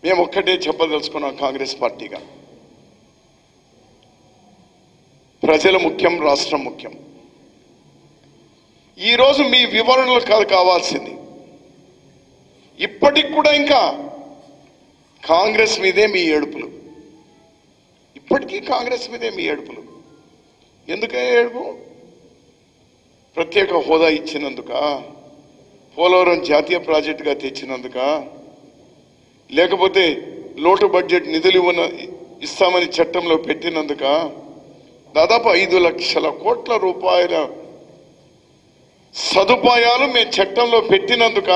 మేము ఒక్కటే చెప్పదలుచుకున్నాం కాంగ్రెస్ పార్టీగా ప్రజల ముఖ్యం రాష్ట్రం ముఖ్యం ఈరోజు మీ వివరణలు కాదు కావాల్సింది ఇప్పటికి కూడా ఇంకా కాంగ్రెస్ మీదే మీ ఏడుపులు ఇప్పటికీ కాంగ్రెస్ మీదే మీ ఏడుపులు ఎందుకే ఏడుపు ప్రత్యేక హోదా ఇచ్చినందుక పోలవరం జాతీయ ప్రాజెక్టుగా తెచ్చినందుక లేకపోతే లోటు బడ్జెట్ నిధులు ఇవ్వన ఇస్తామని చట్టంలో పెట్టినందుక దాదాపు ఐదు లక్షల కోట్ల రూపాయల సదుపాయాలు మేము చట్టంలో పెట్టినందుక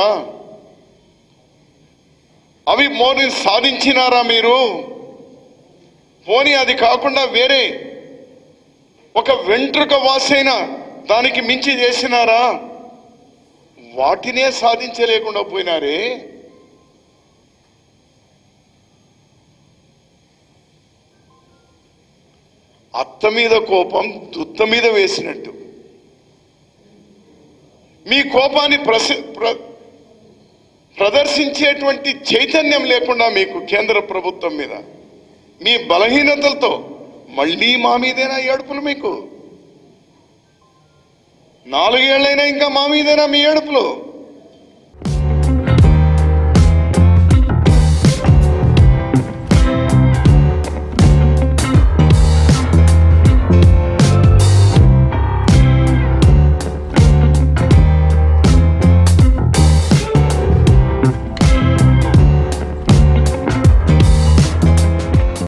అవి మోని సాధించినారా మీరు పోనీ అది కాకుండా వేరే ఒక వెంట్రుక వాసైన దానికి మించి చేసినారా వాటినే సాధించలేకుండా పోయినారే అత్త మీద కోపం దుత్త మీద వేసినట్టు మీ కోపాన్ని ప్రసి ప్ర- ప్రదర్శించేటువంటి చైతన్యం లేకుండా మీకు కేంద్ర ప్రభుత్వం మీద మీ బలహీనతలతో మళ్ళీ మా మీదేనా ఏడుపులు మీకు నాలుగేళ్లైనా ఇంకా మా మీదేనా మీ ఏడుపులు